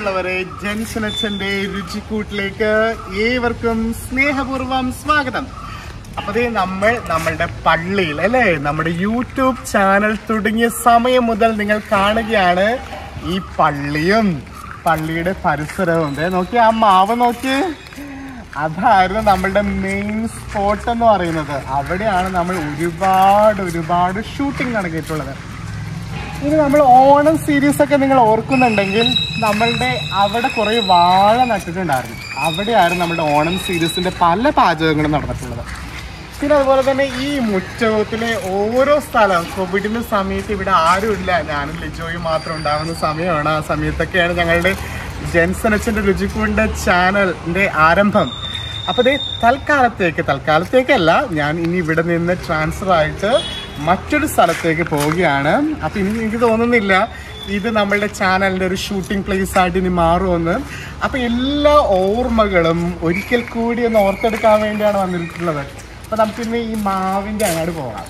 പ്രിയമുള്ളവരെ ജൻസനച്ചന്റെ രുചിക്കൂട്ടിലേക്ക് ഏവർക്കും സ്നേഹപൂർവ്വം സ്വാഗതം അപ്പൊ ദേ നമ്മൾ നമ്മളുടെ പള്ളിയിൽ അല്ലേ നമ്മുടെ യൂട്യൂബ് ചാനൽ തുടങ്ങിയ സമയം മുതൽ നിങ്ങൾ കാണുകയാണ് ഈ പള്ളിയും പള്ളിയുടെ പരിസരവും ദേ നോക്കി ആ മാവ് നോക്കി അതായിരുന്നു നമ്മളുടെ മെയിൻ സ്പോട്ട് എന്ന് പറയുന്നത് അവിടെയാണ് നമ്മൾ ഒരുപാട് ഒരുപാട് ഷൂട്ടിംഗ് നടക്കിയിട്ടുള്ളത് ഇനി നമ്മൾ ഓണം സീരീസ് ഒക്കെ നിങ്ങൾ ഓർക്കുന്നുണ്ടെങ്കിൽ നമ്മളുടെ അവിടെ കുറേ വാഴ നട്ടിട്ടുണ്ടായിരുന്നു അവിടെയായിരുന്നു നമ്മുടെ ഓണം സീരീസിന്റെ പല പാചകങ്ങളും നടന്നിട്ടുള്ളത് പിന്നെ അതുപോലെ തന്നെ ഈ മുറ്റത്തിലെ ഓരോ സ്ഥലം കോവിഡിന്റെ സമയത്ത് ഇവിടെ ആരുമില്ല ഞാനും ലിജോയും മാത്രം ഉണ്ടാകുന്ന സമയമാണ് ആ സമയത്തൊക്കെയാണ് ഞങ്ങളുടെ ജെൻസനച്ചന്റെ രുചിക്കൂടിന്റെ ചാനലിന്റെ ആരംഭം അപ്പൊ ദേ തൽക്കാലത്തേക്ക് തൽക്കാലത്തേക്കല്ല ഞാൻ ഇനി ഇവിടെ നിന്ന് ട്രാൻസ്ഫർ ആയിട്ട് മറ്റൊരു സ്ഥലത്തേക്ക് പോവുകയാണ് അപ്പൊ ഇനി എനിക്ക് തോന്നുന്നില്ല ഇത് നമ്മളുടെ ചാനലിന്റെ ഒരു ഷൂട്ടിംഗ് പ്ലേസ് ആയിട്ട് ഇനി മാറുമെന്ന് അപ്പൊ എല്ലാ ഓർമ്മകളും ഒരിക്കൽ കൂടി ഒന്ന് ഓർത്തെടുക്കാൻ വേണ്ടിയാണ് വന്നിട്ടുള്ളത് അപ്പൊ നമുക്കിന്ന് ഈ മാവിന്റെ അങ്ങോട്ട് പോകാം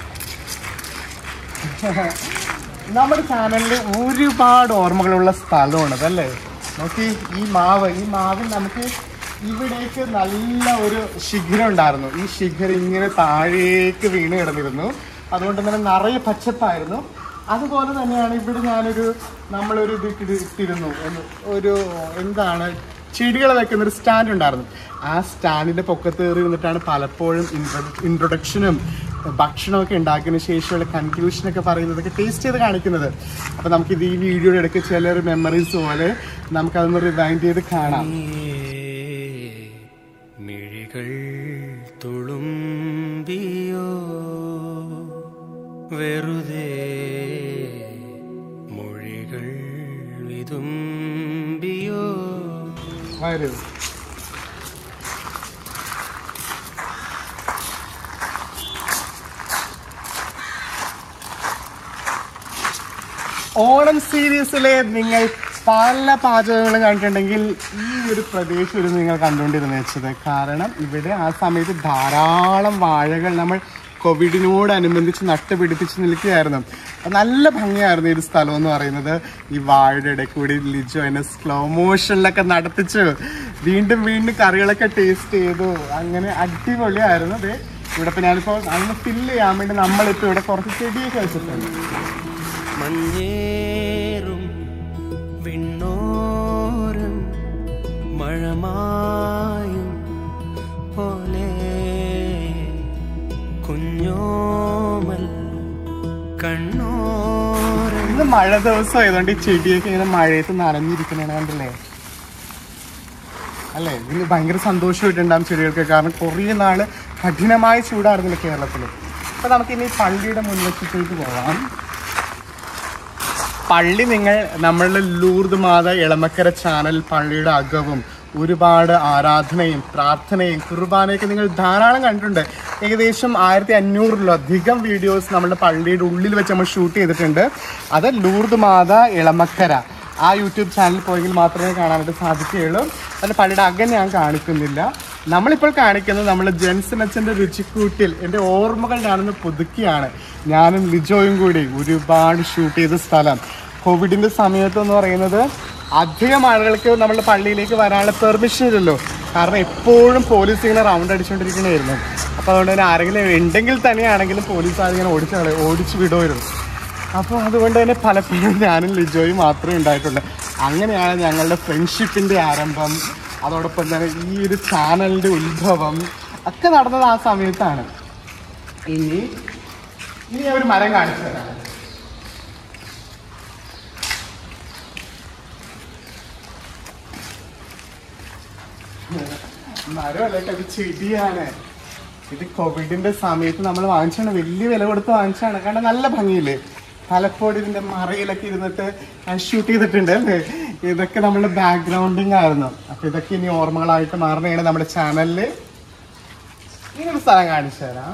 നമ്മുടെ ചാനലിൽ ഒരുപാട് ഓർമ്മകളുള്ള സ്ഥലമാണത് അല്ലേ നോക്കി ഈ മാവ് ഈ മാവിൽ നമുക്ക് ഇവിടേക്ക് നല്ല ഒരു ശിഖരം ഉണ്ടായിരുന്നു ഈ ശിഖരം ഇങ്ങനെ താഴേക്ക് വീണ് കിടന്നിരുന്നു അതുകൊണ്ട് തന്നെ നിറയെ പച്ചപ്പായിരുന്നു അതുപോലെ തന്നെയാണ് ഇവിടെ ഞാനൊരു നമ്മളൊരു ഇത് ഇട്ട് ഇട്ടിരുന്നു ഒന്ന് ഒരു എന്താണ് ചെടികൾ വെക്കുന്ന ഒരു സ്റ്റാൻഡ് ഉണ്ടായിരുന്നു ആ സ്റ്റാൻഡിന്റെ പൊക്കത്ത് കയറി നിന്നിട്ടാണ് പലപ്പോഴും ഇൻട്രൊഡക്ഷനും ഭക്ഷണമൊക്കെ ഉണ്ടാക്കിയതിന് ശേഷമുള്ള കൺക്ലൂഷനൊക്കെ പറയുന്നതൊക്കെ ടേസ്റ്റ് ചെയ്ത് കാണിക്കുന്നത് അപ്പൊ നമുക്കിത് ഈ വീഡിയോയുടെ ഇടയ്ക്ക് ചിലൊരു മെമ്മറീസ് പോലെ നമുക്കതൊന്ന് റിവൈൻഡ് ചെയ്ത് കാണാം മിഴികൾ തുളുമ്പിയോ വെറുതെ മൊഴികൾ വിതുമ്പിയോ വരൂ ഓണം സീരീസിലെ നിങ്ങൾ പല പാചകങ്ങളും കണ്ടിട്ടുണ്ടെങ്കിൽ ഈ ഒരു പ്രദേശം ഒരു നിങ്ങൾ കണ്ടുകൊണ്ടിരുന്ന വെച്ചത് കാരണം ഇവിടെ ആ സമയത്ത് ധാരാളം വാഴകൾ നമ്മൾ കോവിഡിനോടനുബന്ധിച്ച് നട്ടുപിടിപ്പിച്ച് നിൽക്കുകയായിരുന്നു അപ്പൊ നല്ല ഭംഗിയായിരുന്നു ഈ ഒരു സ്ഥലം എന്ന് പറയുന്നത് ഈ വാഴയുടെ ഇടയിൽ കൂടി ലിജോ എന്നെ സ്ലോ മോഷനിലൊക്കെ നടത്തിച്ചു വീണ്ടും വീണ്ടും കറികളൊക്കെ ടേസ്റ്റ് ചെയ്തു അങ്ങനെ അടിപൊളിയായിരുന്നു അതെ ഇവിടെ ഇപ്പൊ ഞാനിപ്പോ അന്ന് ഫില്ല് ചെയ്യാൻ വേണ്ടി നമ്മളിപ്പോ ഇവിടെ കുറച്ച് ചെടിയൊക്കെ വെച്ചിട്ടുണ്ട് മഞ്ഞേറും വിണ്ണോരം മഴമായും പോലെ കുഞ്ഞോമൽ കണ്ണോരം ഇന്ന് മഴ ദിവസം ആയതുകൊണ്ട് ഈ ചെടിയൊക്കെ ഇങ്ങനെ മഴയത്ത് നനഞ്ഞിരിക്കണേണ് കണ്ടില്ലേ അല്ലേ ഇതിന് ഭയങ്കര സന്തോഷമായിട്ടുണ്ടാകും ചെടികൾക്ക് കാരണം കുറേ നാള് കഠിനമായ ചൂടായിരുന്നില്ല കേരളത്തിൽ അപ്പൊ നമുക്ക് ഇനി പള്ളിയുടെ മുൻവശത്തേക്ക് പോകാം പള്ളി നിങ്ങൾ നമ്മളുടെ ലൂർദ് മാത ഇളമക്കര ചാനൽ പള്ളിയുടെ അകവും ഒരുപാട് ആരാധനയും പ്രാർത്ഥനയും കുർബാനയൊക്കെ നിങ്ങൾ ധാരാളം കണ്ടിട്ടുണ്ട് ഏകദേശം ആയിരത്തി അഞ്ഞൂറിലധികം വീഡിയോസ് നമ്മുടെ പള്ളിയുടെ ഉള്ളിൽ വെച്ച് നമ്മൾ ഷൂട്ട് ചെയ്തിട്ടുണ്ട് അത് ലൂർദ് മാത ഇളമക്കര ആ യൂട്യൂബ് ചാനൽ പോയെങ്കിൽ മാത്രമേ കാണാനായിട്ട് സാധിക്കുകയുള്ളൂ അതിന് പള്ളിയുടെ അകം ഞാൻ കാണിക്കുന്നില്ല നമ്മളിപ്പോൾ കാണിക്കുന്നത് നമ്മൾ ജെൻസൺ അച്ഛൻ്റെ രുചിക്കൂട്ടിൽ എൻ്റെ ഓർമ്മകൾ ഞാനൊന്ന് പുതുക്കിയാണ് ഞാനും ലിജോയും കൂടി ഒരുപാട് ഷൂട്ട് ചെയ്ത സ്ഥലം കോവിഡിൻ്റെ സമയത്ത് എന്ന് പറയുന്നത് അധികം ആളുകൾക്ക് നമ്മുടെ പള്ളിയിലേക്ക് വരാനുള്ള പെർമിഷൻ ഇല്ലല്ലോ കാരണം എപ്പോഴും പോലീസ് ഇങ്ങനെ റൗണ്ട് അടിച്ചുകൊണ്ടിരിക്കണമായിരുന്നു അപ്പോൾ അതുകൊണ്ട് തന്നെ ആരെങ്കിലും ഉണ്ടെങ്കിൽ തന്നെയാണെങ്കിലും പോലീസ് ആരിങ്ങനെ ഓടിച്ച് കളയും, ഓടിച്ച് വിടുമായിരുന്നു അപ്പോൾ അതുകൊണ്ട് തന്നെ പലപ്പോഴും ഞാനും ലിജോയും മാത്രമേ ഉണ്ടായിട്ടുള്ളൂ അങ്ങനെയാണ് ഞങ്ങളുടെ ഫ്രണ്ട്ഷിപ്പിൻ്റെ ആരംഭം അതോടൊപ്പം തന്നെ ഈ ഒരു ചാനലിൻ്റെ ഉത്ഭവം ഒക്കെ നടന്നത് ആ സമയത്താണ് ഇനി ഇനി ഞാൻ ഒരു മരം കാണിച്ചു തരാം മരമല്ല കേട്ടോ, ഇത് ചെടിയാണ് ഇത് കോവിഡിന്റെ സമയത്ത് നമ്മൾ വാങ്ങിച്ചാണ് വലിയ വില കൊടുത്ത് വാങ്ങിച്ചാണ് കാരണം നല്ല ഭംഗിയില്ലേ പലപ്പോഴും ഇതിന്റെ മറയിലൊക്കെ ഇരുന്നിട്ട് ഷൂട്ട് ചെയ്തിട്ടുണ്ട് അല്ലേ ഇതൊക്കെ നമ്മളുടെ ബാക്ക്ഗ്രൗണ്ടിങ് ആയിരുന്നു അപ്പൊ ഇതൊക്കെ ഇനി ഓർമ്മകളായിട്ട് മാറണയാണ് നമ്മുടെ ചാനലില് ഇങ്ങനൊരു സ്ഥലം കാണിച്ചു തരാം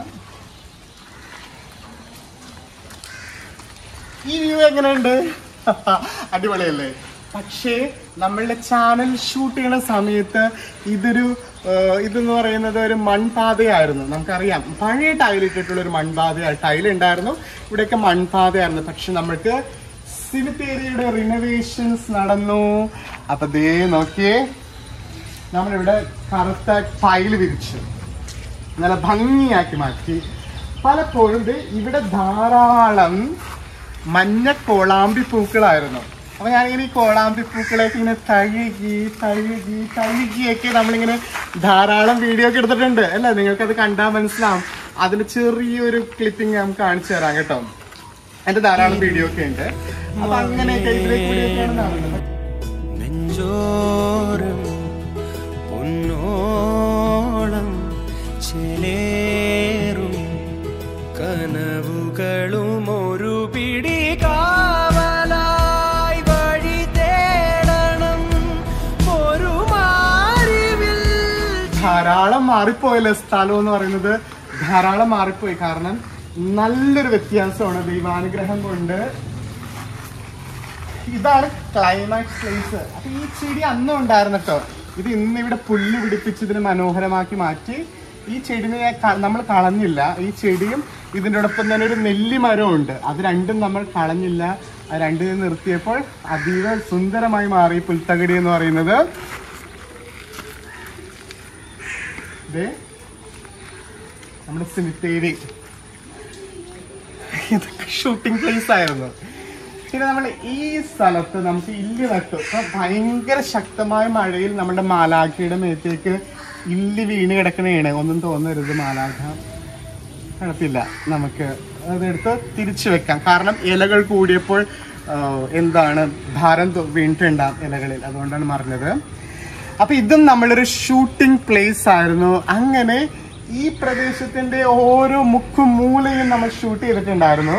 ഈ വ്യൂ എങ്ങനെയുണ്ട് അടിപൊളിയല്ലേ പക്ഷേ നമ്മളുടെ ചാനൽ ഷൂട്ട് ചെയ്യുന്ന സമയത്ത് ഇതൊരു ഏഹ്, ഇതെന്ന് പറയുന്നത് ഒരു മൺപാതയായിരുന്നു നമുക്കറിയാം പഴയ ടൈലിട്ടിട്ടുള്ള ഒരു മൺപാത ടൈൽ ഉണ്ടായിരുന്നു ഇവിടെയൊക്കെ മൺപാതയായിരുന്നു പക്ഷെ നമ്മൾക്ക് സിമിത്തേരിയുടെ റിനോവേഷൻസ് നടന്നു അപ്പൊ ദേ നോക്കിയേ നമ്മളിവിടെ കറുത്ത ടൈല് വിരിച്ചു നല്ല ഭംഗിയാക്കി മാറ്റി പലപ്പോഴും ദേ ഇവിടെ ധാരാളം മഞ്ഞ കോളാമ്പി പൂക്കളായിരുന്നു അപ്പൊ ഞാനിങ്ങനെ ഈ കോളാമ്പി പൂക്കളൊക്കെ ഇങ്ങനെ തഴുകി തഴുകി തഴുകിയൊക്കെ നമ്മളിങ്ങനെ ധാരാളം വീഡിയോ ഒക്കെ എടുത്തിട്ടുണ്ട് അല്ലേ നിങ്ങൾക്കത് കണ്ടാൽ മനസ്സിലാവും അതിന് ചെറിയൊരു ക്ലിപ്പിംഗ് നമുക്ക് കാണിച്ചു തരാം കേട്ടോ എന്റെ ധാരാളം വീഡിയോ ഒക്കെ ഉണ്ട് അപ്പൊ അങ്ങനെയൊക്കെ ഇതിലെ കൂടിയൊക്കെയാണ് നടന്നത് നെഞ്ചോരം പൊന്നോളം ചേലേറും കനവുകളും ഒരു പിടി കാവലായി വഴി തേടണം ഒരു മാറിവിൽ ധാരാളം മാറിപ്പോയല്ലേ സ്ഥലം എന്ന് പറയുന്നത് ധാരാളം മാറിപ്പോയി കാരണം നല്ലൊരു വ്യത്യാസമാണ് ദൈവാനുഗ്രഹം കൊണ്ട് ഇതാണ് ക്ലൈമാക്സ് പ്ലേസ് അപ്പൊ ഈ ചെടി അന്നും ഉണ്ടായിരുന്നു കേട്ടോ ഇത് ഇന്ന് ഇവിടെ പുല്ല് പിടിപ്പിച്ച് ഇതിനെ മനോഹരമാക്കി മാറ്റി ഈ ചെടിനെ നമ്മൾ കളഞ്ഞില്ല ഈ ചെടിയും ഇതിൻ്റെ ഒപ്പം തന്നെ ഒരു നെല്ലിമരവും ഉണ്ട് അത് രണ്ടും നമ്മൾ കളഞ്ഞില്ല ആ രണ്ടിനെ നിർത്തിയപ്പോൾ അതീവ സുന്ദരമായി മാറി പുൽത്തകടി എന്ന് പറയുന്നത് ദേ നമ്മുടെ സിമിത്തേരി ഇതൊക്കെ ഷൂട്ടിംഗ് പ്ലേസ് ആയിരുന്നു പിന്നെ നമ്മൾ ഈ സ്ഥലത്ത് നമുക്ക് ഇല്ലി നട്ടു അപ്പൊ ഭയങ്കര ശക്തമായ മഴയിൽ നമ്മുടെ മാലാഖയുടെ മേത്തേക്ക് ഇല്ലി വീണ് കിടക്കണേണ് ഒന്നും തോന്നരുത് മാലാഖ കുഴപ്പമില്ല നമുക്ക് അതെടുത്ത് തിരിച്ചു വെക്കാം കാരണം ഇലകൾ കൂടിയപ്പോൾ ആ, എന്താണ് ഭാരം തൊ- വീണിട്ടുണ്ടാവും ഇലകളിൽ അതുകൊണ്ടാണ് പറഞ്ഞത് അപ്പൊ ഇതും നമ്മളൊരു ഷൂട്ടിംഗ് പ്ലേസ് ആയിരുന്നു അങ്ങനെ ഈ പ്രദേശത്തിന്റെ ഓരോ മുക്കും മൂലയും നമ്മൾ ഷൂട്ട് ചെയ്തിട്ടുണ്ടായിരുന്നു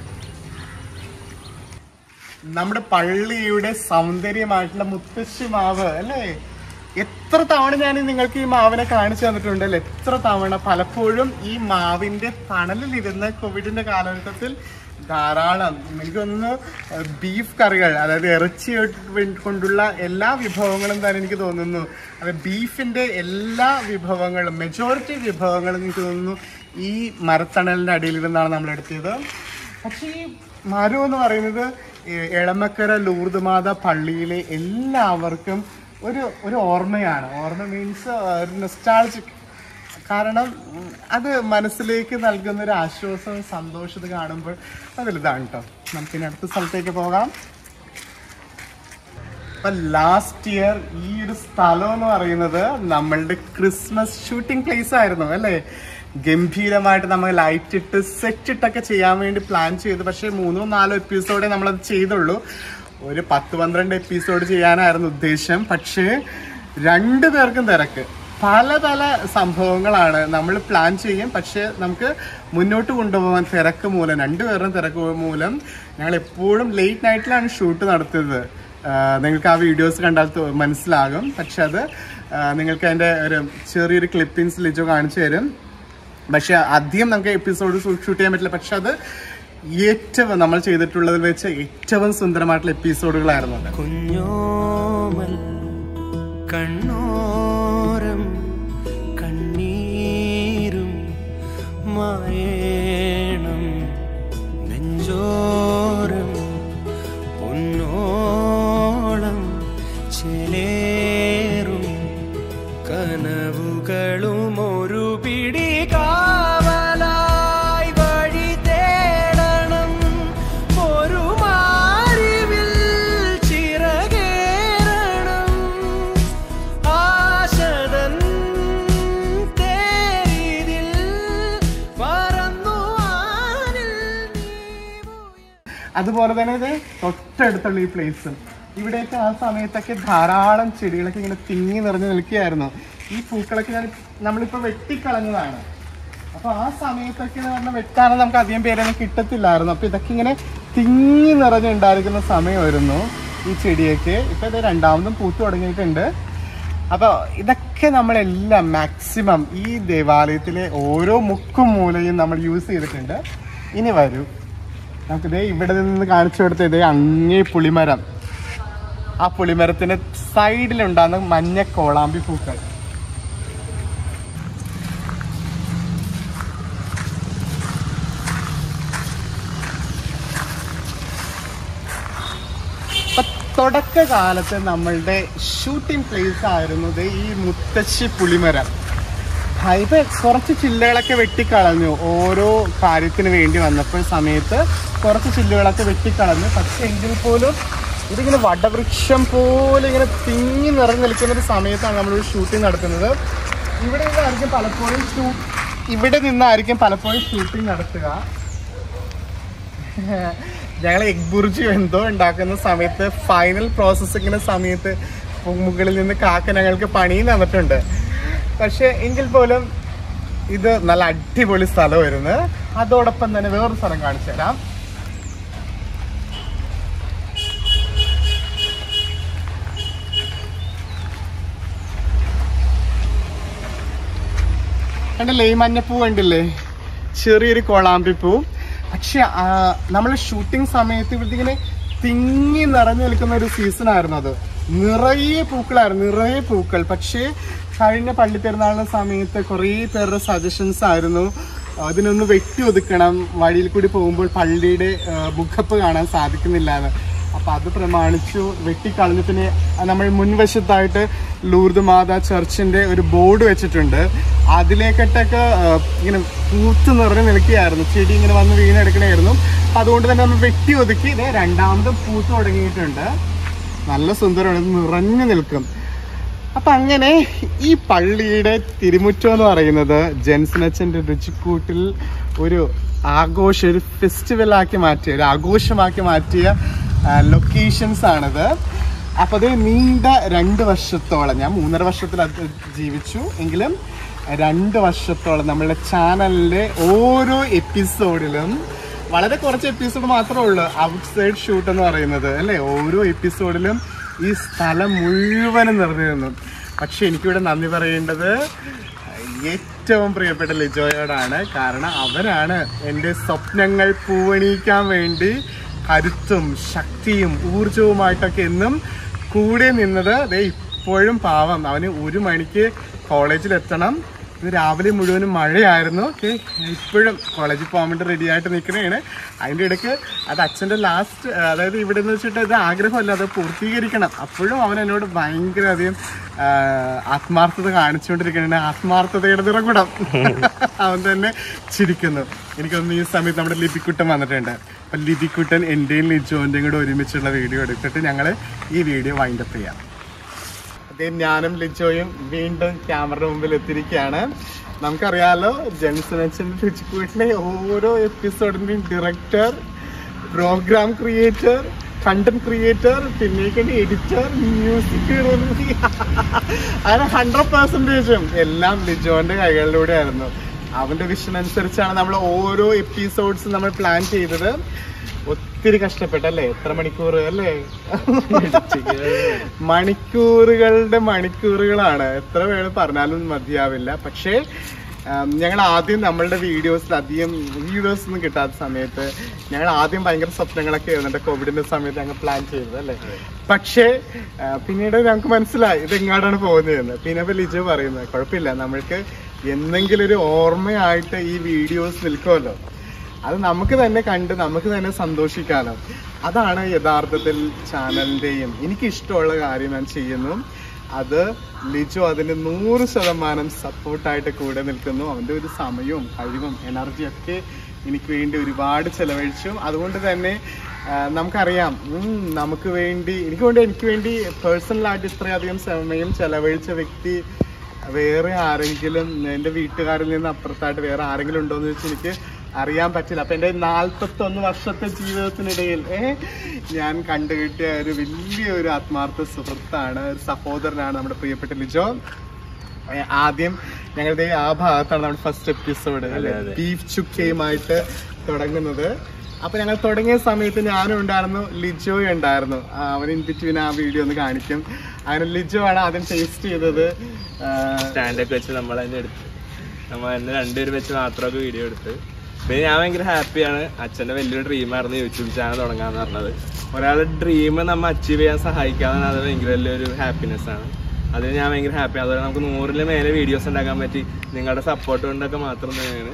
നമ്മുടെ പള്ളിയുടെ സൗന്ദര്യമായിട്ടുള്ള മുത്തശ്ശി മാവ് അല്ലേ എത്ര തവണ ഞാൻ നിങ്ങൾക്ക് ഈ മാവിനെ കാണിച്ചു തന്നിട്ടുണ്ട് അല്ലേ എത്ര തവണ പലപ്പോഴും ഈ മാവിന്റെ തണലിലിരുന്ന കോവിഡിന്റെ കാലഘട്ടത്തിൽ ധാരാളം എനിക്കൊന്ന് ബീഫ് കറികൾ അതായത് ഇറച്ചി കൊണ്ടുള്ള എല്ലാ വിഭവങ്ങളും തന്നെ എനിക്ക് തോന്നുന്നു അത് ബീഫിന്റെ എല്ലാ വിഭവങ്ങളും മെജോറിറ്റി വിഭവങ്ങളും എനിക്ക് തോന്നുന്നു ഈ മരത്തണലിന്റെ അടിയിലിരുന്നാണ് നമ്മൾ എടുത്തത് പക്ഷേ ഈ മരം എന്ന് പറയുന്നത് എ- എളമക്കര ലൂർദ്മാത പള്ളിയിലെ എല്ലാവർക്കും ഒരു ഒരു ഓർമ്മയാണ് ഓർമ്മ മീൻസ് ഒരു നെസ്റ്റാൾജിക് കാരണം ഉം, അത് മനസ്സിലേക്ക് നൽകുന്ന ഒരു ആശ്വാസവും സന്തോഷത കാണുമ്പോൾ അതിലിതാണ് കേട്ടോ നമുക്കിനി അടുത്ത സ്ഥലത്തേക്ക് പോകാം അപ്പൊ ലാസ്റ്റ് ഇയർ ഈ ഒരു സ്ഥലം എന്ന് പറയുന്നത് നമ്മളുടെ ക്രിസ്മസ് ഷൂട്ടിംഗ് പ്ലേസ് ആയിരുന്നു അല്ലേ ഗംഭീരമായിട്ട് നമ്മൾ ലൈറ്റ് ഇട്ട് സെറ്റ് ഇട്ടൊക്കെ ചെയ്യാൻ വേണ്ടി പ്ലാൻ ചെയ്തു പക്ഷേ മൂന്നോ നാലോ എപ്പിസോഡേ നമ്മളത് ചെയ്തുള്ളൂ ഒരു പത്ത് പന്ത്രണ്ട് എപ്പിസോഡ് ചെയ്യാനായിരുന്നു ഉദ്ദേശം പക്ഷേ രണ്ടു പേർക്കും തിരക്ക് പല പല സംഭവങ്ങളാണ് നമ്മൾ പ്ലാൻ ചെയ്യും പക്ഷെ നമുക്ക് മുന്നോട്ട് കൊണ്ടുപോകാൻ തിരക്ക് മൂലം രണ്ടുപേരും തിരക്ക് മൂലം ഞങ്ങൾ എപ്പോഴും ലേറ്റ് നൈറ്റിലാണ് ഷൂട്ട് നടത്തിയത് ആഹ് നിങ്ങൾക്ക് ആ വീഡിയോസ് കണ്ടാൽ ത- മനസ്സിലാകും പക്ഷെ അത് ആഹ് നിങ്ങൾക്ക് അതിൻ്റെ ഒരു ചെറിയൊരു ക്ലിപ്പിങ്സ് ലിജോ കാണിച്ചു തരും പക്ഷെ അധികം നമുക്ക് എപ്പിസോഡ് ഷൂട്ട് ചെയ്യാൻ പറ്റില്ല പക്ഷെ അത് ഏറ്റവും നമ്മൾ ചെയ്തിട്ടുള്ളതിൽ വെച്ച് ഏറ്റവും സുന്ദരമായിട്ടുള്ള എപ്പിസോഡുകളായിരുന്നു അത് കുഞ്ഞോമൽ കണ്ണോരം കണ്ണീരും മായേണം നെഞ്ചോരം പൊന്നോളം ചേലേറും കനവുകളും ഒരു പിടി കാവലായി വഴി തേടണം ഒരു മാറിവിൽ ചിറകേറണം ആശതൻ തേരിതിൽ പറന്നു ആനിൽ നീ അതുപോലെ തന്നെ ഇത് തൊട്ടടുത്തുള്ള ഈ പ്ലേസും ഇവിടെയൊക്കെ ആ സമയത്തൊക്കെ ധാരാളം ചെടികളൊക്കെ ഇങ്ങനെ തിങ്ങി നിറഞ്ഞു നിൽക്കുകയായിരുന്നു ഈ പൂക്കളൊക്കെ ഞാൻ നമ്മളിപ്പോൾ വെട്ടിക്കളഞ്ഞതാണ് അപ്പൊ ആ സമയത്തൊക്കെ എന്ന് പറഞ്ഞാൽ വെട്ടാനും നമുക്ക് അധികം പേരൊന്നും കിട്ടത്തില്ലായിരുന്നു അപ്പൊ ഇതൊക്കെ ഇങ്ങനെ തിങ്ങി നിറഞ്ഞുണ്ടായിരിക്കുന്ന സമയമായിരുന്നു ഈ ചെടിയൊക്കെ ഇപ്പൊ ഇത് രണ്ടാമതും പൂത്ത് തുടങ്ങിയിട്ടുണ്ട് അപ്പോൾ ഇതൊക്കെ നമ്മളെല്ലാം മാക്സിമം ഈ ദേവാലയത്തിലെ ഓരോ മുക്കും മൂലയും നമ്മൾ യൂസ് ചെയ്തിട്ടുണ്ട് ഇനി വരൂ നമുക്കിതേ ഇവിടെ നിന്ന് കാണിച്ചു കൊടുത്ത ഇതേ അങ്ങേ പുളിമരം ആ പുളിമരത്തിന്റെ സൈഡിലുണ്ടാകുന്ന മഞ്ഞ കോളാമ്പി പൂക്കൾ തുടക്കകാലത്ത് നമ്മളുടെ ഷൂട്ടിംഗ് പ്ലേസ് ആയിരുന്നത് ഈ മുത്തശ്ശി പുളിമരം ആ, ഇപ്പൊ കുറച്ച് ചില്ലകളൊക്കെ വെട്ടിക്കളഞ്ഞു ഓരോ കാര്യത്തിന് വേണ്ടി വന്നപ്പോൾ സമയത്ത് കുറച്ച് ചില്ലുകളൊക്കെ വെട്ടിക്കളഞ്ഞു പക്ഷെ എങ്കിൽ പോലും ഇതിങ്ങനെ വടവൃക്ഷം പോലെ ഇങ്ങനെ തിങ്ങി നിറഞ്ഞു നിൽക്കുന്ന ഒരു സമയത്താണ് നമ്മൾ ഷൂട്ടിംഗ് നടത്തുന്നത് ഇവിടെ നിന്നായിരിക്കും പലപ്പോഴും ഷൂട്ട് ഇവിടെ നിന്നായിരിക്കും പലപ്പോഴും ഷൂട്ടിംഗ് നടത്തുക ഞങ്ങൾ എഗ് ബുർജി എന്തോ ഉണ്ടാക്കുന്ന സമയത്ത് ഫൈനൽ പ്രോസസ്സിങ്ങിന്റെ സമയത്ത് മുകളിൽ നിന്ന് കാക്ക ഞങ്ങൾക്ക് പണിയും തന്നിട്ടുണ്ട് പക്ഷെ എങ്കിൽ പോലും ഇത് നല്ല അടിപൊളി സ്ഥലമായിരുന്നു അതോടൊപ്പം തന്നെ വേറൊരു സ്ഥലം കാണിച്ചു തരാം കണ്ടില്ലേ ഈ മഞ്ഞപ്പൂ കണ്ടില്ലേ ചെറിയൊരു കോളാമ്പിപ്പൂ പക്ഷെ നമ്മൾ ഷൂട്ടിംഗ് സമയത്ത് ഇവിടുത്തെ ഇങ്ങനെ തിങ്ങി നിറഞ്ഞു നിൽക്കുന്ന ഒരു സീസൺ ആയിരുന്നു അത് നിറയെ പൂക്കളായിരുന്നു നിറയെ പൂക്കൾ പക്ഷേ കഴിഞ്ഞ പള്ളി പെരുന്നാളിന്റെ സമയത്ത് കുറേ പേരുടെ സജഷൻസ് ആയിരുന്നു അതിനൊന്ന് വെട്ടി ഒതുക്കണം വഴിയിൽ കൂടി പോകുമ്പോൾ പള്ളിയുടെ ആ, മുഖപ്പ് കാണാൻ സാധിക്കുന്നില്ല എന്ന് അപ്പൊ അത് പ്രമാണിച്ചു വെട്ടിക്കളഞ്ഞു പിന്നെ നമ്മൾ മുൻവശത്തായിട്ട് ലൂർദ് മാതാ ചർച്ചിന്റെ ഒരു ബോർഡ് വെച്ചിട്ടുണ്ട് അതിലേക്കിട്ടൊക്കെ ആ, ഇങ്ങനെ പൂത്ത് നിറഞ്ഞു നിൽക്കുകയായിരുന്നു ചെടി ഇങ്ങനെ വന്ന് വീണെടുക്കണമായിരുന്നു അപ്പൊ അതുകൊണ്ട് തന്നെ നമ്മൾ വെട്ടി ഒതുക്കി ഇതേ രണ്ടാമതും പൂത്ത് തുടങ്ങിയിട്ടുണ്ട് നല്ല സുന്ദരമാണ് ഇത് നിറഞ്ഞു നിൽക്കും അപ്പൊ അങ്ങനെ ഈ പള്ളിയുടെ തിരുമുറ്റം എന്ന് പറയുന്നത് ജെൻസനച്ചന്റെ രുചിക്കൂട്ടിൽ ഒരു ആഘോഷ ഒരു ഫെസ്റ്റിവൽ ആക്കി മാറ്റിയ ഒരു ആഘോഷമാക്കി മാറ്റിയ ലൊക്കേഷൻസ് ആണിത് അപ്പൊ അത് നീണ്ട രണ്ട് വർഷത്തോളം ഞാൻ മൂന്നര വർഷത്തിൽ അത് ജീവിച്ചു എങ്കിലും രണ്ട് വർഷത്തോളം നമ്മളുടെ ചാനലിലെ ഓരോ എപ്പിസോഡിലും വളരെ കുറച്ച് എപ്പിസോഡ് മാത്രമേ ഉള്ളൂ ഔട്ട് സൈഡ് ഷൂട്ട് എന്ന് പറയുന്നത് അല്ലേ ഓരോ എപ്പിസോഡിലും ഈ സ്ഥലം മുഴുവനും നിറഞ്ഞിരുന്നു പക്ഷെ എനിക്കിവിടെ നന്ദി പറയേണ്ടത് ഏറ്റവും പ്രിയപ്പെട്ട ലിജോയോടാണ് കാരണം അവനാണ് എൻ്റെ സ്വപ്നങ്ങൾ പൂവണിയിക്കാൻ വേണ്ടി കരുത്തും ശക്തിയും ഊർജവുമായിട്ടൊക്കെ എന്നും കൂടെ നിന്നത് ദേ ഇപ്പോഴും പാവം അവന് ഒരു മണിക്ക് കോളേജിൽ എത്തണം ഇത് രാവിലെ മുഴുവനും മഴയായിരുന്നു ഓക്കെ ഇപ്പോഴും കോളേജിൽ പോകാൻ വേണ്ടി റെഡി ആയിട്ട് നിൽക്കണേണ് അതിൻ്റെ ഇടയ്ക്ക് അത് അച്ഛൻ്റെ ലാസ്റ്റ് അതായത് ഇവിടെ നിന്ന് വെച്ചിട്ട് ഇത് ആഗ്രഹമല്ല അത് പൂർത്തീകരിക്കണം അപ്പോഴും അവൻ എന്നോട് ഭയങ്കര അധികം ആ, ആത്മാർത്ഥത കാണിച്ചുകൊണ്ടിരിക്കുകയാണ് ആത്മാർത്ഥതയുടെ നിറകുടം അവൻ തന്നെ ചിരിക്കുന്നു എനിക്കൊന്ന് ഈ സമയത്ത് നമ്മുടെ ലിപിക്കുട്ടൻ വന്നിട്ടുണ്ട് അപ്പം ലിപിക്കുട്ടൻ എൻ്റെയും ലിജോൻ്റെയും കൂടെ ഒരുമിച്ചുള്ള വീഡിയോ എടുത്തിട്ട് ഞങ്ങൾ ഈ വീഡിയോ വൈൻഡപ്പ് ചെയ്യാം അതേ ഞാനും ലിജോയും വീണ്ടും ക്യാമറയുടെ മുമ്പിൽ എത്തിയിരിക്കുകയാണ് നമുക്കറിയാലോ ജെൻസൺ അച്ഛൻ്റെ രുചിക്കൂട്ടിലെ ഓരോ എപ്പിസോഡിൻ്റെയും director program creator content creator പിന്നെ എഡിറ്റർ മ്യൂസിക് അങ്ങനെ ഹൺഡ്രഡ് പെർസെൻറ്റേജും എല്ലാം ലിജോന്റെ കൈകളിലൂടെ ആയിരുന്നു അവന്റെ വിഷൻ അനുസരിച്ചാണ് നമ്മൾ ഓരോ എപ്പിസോഡ്സും നമ്മൾ പ്ലാൻ ചെയ്തത് ഒത്തിരി കഷ്ടപ്പെട്ടല്ലേ എത്ര മണിക്കൂർ അല്ലേ മണിക്കൂറുകളുടെ മണിക്കൂറുകളാണ് എത്ര വേണം പറഞ്ഞാലും മതിയാവില്ല പക്ഷേ ആം, ഞങ്ങൾ ആദ്യം നമ്മളുടെ വീഡിയോസിൽ അധികം വ്യൂവേഴ്സ് ഒന്നും കിട്ടാത്ത സമയത്ത് ഞങ്ങൾ ആദ്യം ഭയങ്കര സ്വപ്നങ്ങളൊക്കെ ആയിരുന്നു കോവിഡിന്റെ സമയത്ത് ഞങ്ങൾ പ്ലാൻ ചെയ്തത് അല്ലേ പക്ഷേ ആ, പിന്നീട് ഞങ്ങൾക്ക് മനസ്സിലായി ഇത് എങ്ങാടാണ് പോകുന്നതെന്ന് പിന്നെ ഇപ്പൊ ലിജു പറയുന്നത് കുഴപ്പമില്ല നമ്മൾക്ക് എന്തെങ്കിലും ഒരു ഓർമ്മയായിട്ട് ഈ വീഡിയോസ് നിൽക്കുമല്ലോ അത് നമുക്ക് തന്നെ കണ്ട് നമുക്ക് തന്നെ സന്തോഷിക്കാലോ അതാണ് യഥാർത്ഥത്തിൽ ചാനലിന്റെയും എനിക്ക് ഇഷ്ടമുള്ള കാര്യം ഞാൻ ചെയ്യുന്നു അത് ലിജു അതിന് നൂറ് ശതമാനം സപ്പോർട്ടായിട്ട് കൂടെ നിൽക്കുന്നു അവന്റെ ഒരു സമയവും കഴിവും എനർജിയും ഒക്കെ എനിക്ക് വേണ്ടി ഒരുപാട് ചെലവഴിച്ചു അതുകൊണ്ട് തന്നെ ആ, നമുക്കറിയാം ഉം, നമുക്ക് വേണ്ടി എനിക്ക് വേണ്ടി എനിക്ക് വേണ്ടി പേഴ്സണലായിട്ട് ഇത്രയധികം സമയം ചെലവഴിച്ച വ്യക്തി വേറെ ആരെങ്കിലും എൻ്റെ വീട്ടുകാരിൽ നിന്ന് അപ്പുറത്തായിട്ട് വേറെ ആരെങ്കിലും ഉണ്ടോ എന്ന് വെച്ചാൽ എനിക്ക് അറിയാൻ പറ്റില്ല അപ്പൊ എൻ്റെ നാൽപ്പത്തി ഒന്ന് വർഷത്തെ ജീവിതത്തിനിടയിൽ ഏ, ഞാൻ കണ്ടുകിട്ടിയ ഒരു വലിയ ഒരു ആത്മാർത്ഥ സുഹൃത്താണ് ഒരു സഹോദരനാണ് നമ്മുടെ പ്രിയപ്പെട്ട ലിജോ ഏ, ആദ്യം ഞങ്ങളുടെ ആ ഭാഗത്താണ് നമ്മുടെ ഫസ്റ്റ് എപ്പിസോഡ് ബീഫ് ചുക്കയുമായിട്ട് തുടങ്ങുന്നത് അപ്പൊ ഞങ്ങൾ തുടങ്ങിയ സമയത്ത് ഞാനും ഉണ്ടായിരുന്നു ലിജോ ഉണ്ടായിരുന്നു ആ, അവൻ ഇൻ ബിറ്റ്വീൻ ആ വീഡിയോ ഒന്ന് കാണിക്കും അങ്ങനെ ലിജോ ആണ് ആദ്യം ടേസ്റ്റ് ചെയ്തത് ആ, സ്റ്റാൻഡൊക്കെ വെച്ച് നമ്മൾ തന്നെ എടുത്ത് നമ്മൾ തന്നെ രണ്ടുപേരും വെച്ച് മാത്രമൊക്കെ വീഡിയോ എടുത്ത് പിന്നെ ഞാൻ ഭയങ്കര ഹാപ്പിയാണ് അച്ഛൻ്റെ വലിയൊരു ഡ്രീമായിരുന്നു യൂട്യൂബ് ചാനൽ തുടങ്ങാന്ന് പറഞ്ഞത് ഒരാളുടെ ഡ്രീം നമ്മൾ അച്ചീവ് ചെയ്യാൻ സഹായിക്കാന്ന് അത് ഭയങ്കര വലിയൊരു ഹാപ്പിനെസ് ആണ് അതിന് ഞാൻ ഭയങ്കര ഹാപ്പി അതുപോലെ നമുക്ക് നൂറിൽ മേലെ വീഡിയോസ് ഉണ്ടാക്കാൻ പറ്റി നിങ്ങളുടെ സപ്പോർട്ട് കൊണ്ടൊക്കെ മാത്രം തന്നെയാണ്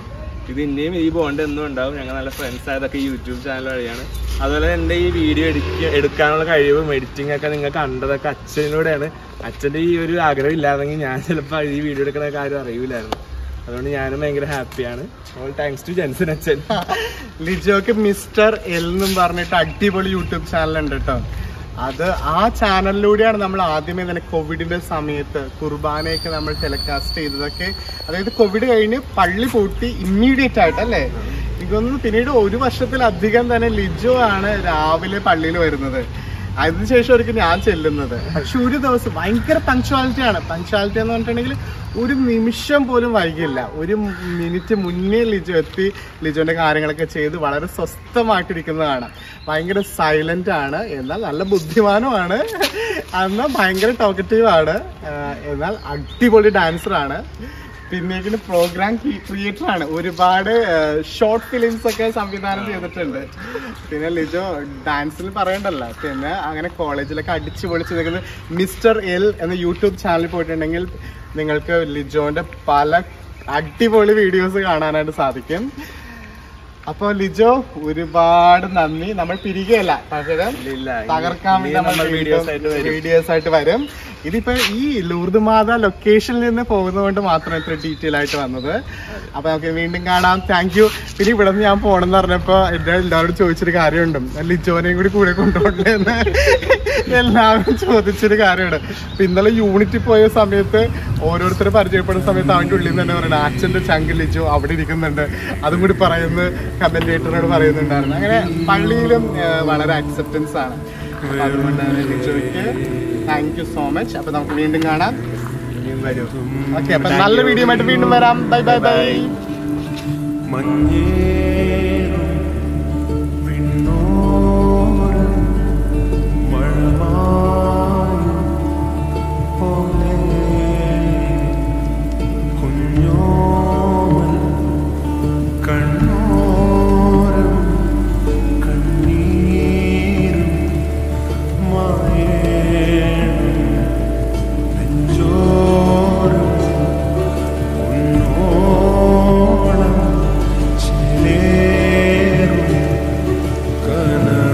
ഇത് ഇനിയും ഈ ബോണ്ട് എന്നും ഉണ്ടാവും ഞങ്ങൾ നല്ല ഫ്രണ്ട്സ് ആയതൊക്കെ യൂട്യൂബ് ചാനൽ വഴിയാണ് അതുപോലെ എൻ്റെ ഈ വീഡിയോ എടുക്ക എടുക്കാനുള്ള കഴിവും എഡിറ്റിംഗ് ഒക്കെ നിങ്ങൾ കണ്ടതൊക്കെ അച്ഛനോടെയാണ് അച്ഛൻ്റെ ഈ ഒരു ആഗ്രഹം ഇല്ലാതെങ്കിൽ ഞാൻ ചിലപ്പോൾ ഈ വീഡിയോ എടുക്കുന്ന കാര്യം അറിയില്ലായിരുന്നു അതുകൊണ്ട് ഞാനും ഭയങ്കര ഹാപ്പിയാണ് ഓൾ താങ്ക്സ് ടു ജെൻസൻ അച്ഛൻ ലിജോക്ക് മിസ്റ്റർ എൽ എന്നും പറഞ്ഞിട്ട് അടിപൊളി യൂട്യൂബ് ചാനൽ ഉണ്ട് കേട്ടോ അത് ആ ചാനലിലൂടെയാണ് നമ്മൾ ആദ്യമേ തന്നെ കോവിഡിന്റെ സമയത്ത് കുർബാനയൊക്കെ നമ്മൾ ടെലികാസ്റ്റ് ചെയ്തതൊക്കെ അതായത് കോവിഡ് കഴിഞ്ഞ് പള്ളി പൂട്ടി ഇമ്മീഡിയറ്റ് ആയിട്ട് അല്ലേ എനിക്ക് തോന്നുന്നു പിന്നീട് ഒരു വർഷത്തിലധികം തന്നെ ലിജോ ആണ് രാവിലെ പള്ളിയിൽ വരുന്നത് അതിനുശേഷം ഒരിക്കൽ ഞാൻ ചെല്ലുന്നത് പക്ഷെ ഒരു ദിവസം ഭയങ്കര പങ്ക്ച്വാലിറ്റി ആണ് പങ്ക്ച്വാലിറ്റി എന്ന് പറഞ്ഞിട്ടുണ്ടെങ്കിൽ ഒരു നിമിഷം പോലും വൈകില്ല ഒരു മിനിറ്റ് മുന്നേ ലിജോ എത്തി ലിജോന്റെ കാര്യങ്ങളൊക്കെ ചെയ്ത് വളരെ സ്വസ്ഥമായിട്ടിരിക്കുന്നതാണ് ഭയങ്കര സൈലന്റ് ആണ് എന്നാൽ നല്ല ബുദ്ധിമാനുമാണ് എന്നാൽ ഭയങ്കര ടോക്കറ്റീവ് ആണ് ആഹ് എന്നാൽ അടിപൊളി ഡാൻസർ ആണ് പിന്നെ പ്രോഗ്രാം ക്രിയേറ്റർ ആണ് ഒരുപാട് ഷോർട്ട് ഫിലിംസ് ഒക്കെ സംവിധാനം ചെയ്തിട്ടുണ്ട് പിന്നെ ലിജോ ഡാൻസിൽ പറയണ്ടല്ലോ പിന്നെ അങ്ങനെ കോളേജിലൊക്കെ അടിച്ചു പൊളിച്ച് നിൽക്കുന്നത് മിസ്റ്റർ എൽ എന്ന യൂട്യൂബ് ചാനലിൽ പോയിട്ടുണ്ടെങ്കിൽ നിങ്ങൾക്ക് ലിജോന്റെ പല അടിപൊളി വീഡിയോസ് കാണാനായിട്ട് സാധിക്കും അപ്പൊ ലിജോ ഒരുപാട് നന്ദി നമ്മൾ പിരികയല്ല പകരം ഇല്ല തകർക്കാൻ വേണ്ടി ഇനിയും നമ്മൾ നമ്മൾ വീഡിയോസ് ആയിട്ട് വരും വീഡിയോസ് ആയിട്ട് വരും ഇതിപ്പോ ഈ ലൂർദ് മാത ലൊക്കേഷനിൽ നിന്ന് പോകുന്നതുകൊണ്ട് മാത്രം ഇത്ര ഡീറ്റെയിൽ ആയിട്ട് വന്നത് അപ്പൊ നമുക്ക് വീണ്ടും കാണാം താങ്ക് യു പിന്നെ ഇവിടെ നിന്ന് ഞാൻ പോണെന്ന് പറഞ്ഞപ്പോ എന്റെ എല്ലാവരോടും ചോദിച്ചൊരു കാര്യമുണ്ട് ലിജോനെയും കൂടി കൂടെ കൊണ്ടുപോകണ്ടേ എന്ന് എല്ലാവരും ചോദിച്ചൊരു കാര്യമാണ് അപ്പൊ ഇന്നലെ യൂണിറ്റിൽ പോയ സമയത്ത് ഓരോരുത്തരെ പരിചയപ്പെടുന്ന സമയത്ത് അവന്റെ ഉള്ളിൽ നിന്ന് തന്നെ പറയുന്നത് അച്ഛന്റെ ചങ്ക് ലിജോ അവിടെ ഇരിക്കുന്നുണ്ട് അതും കൂടി പറയുന്നത് കമന്റേറ്ററിനോട് പറയുന്നുണ്ടായിരുന്നു അങ്ങനെ പള്ളിയിലും ആ, വളരെ അക്സെപ്റ്റൻസ് ആണ് അപ്പൊ അതുകൊണ്ടാണ് ലിജോയ്ക്ക് താങ്ക് യു സോ മച്ച് അപ്പൊ നമുക്ക് വീണ്ടും കാണാം ഇനിയും വരും ഓക്കെ അപ്പൊ നല്ല വീഡിയോ ആയിട്ട് വീണ്ടും വരാം ബൈ ബൈ ബൈ മഞ്ഞേറും വിണ്ണോരം മഴമായും പോലെ കുഞ്ഞോമൽ കണ്ണോരം കണ്ണീരും മായേഴും നെഞ്ചോരം ഉന്നോളം ചിലേറും കന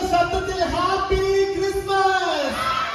ശബ്ദത്തിൽ ഹാപ്പി ക്രിസ്മസ്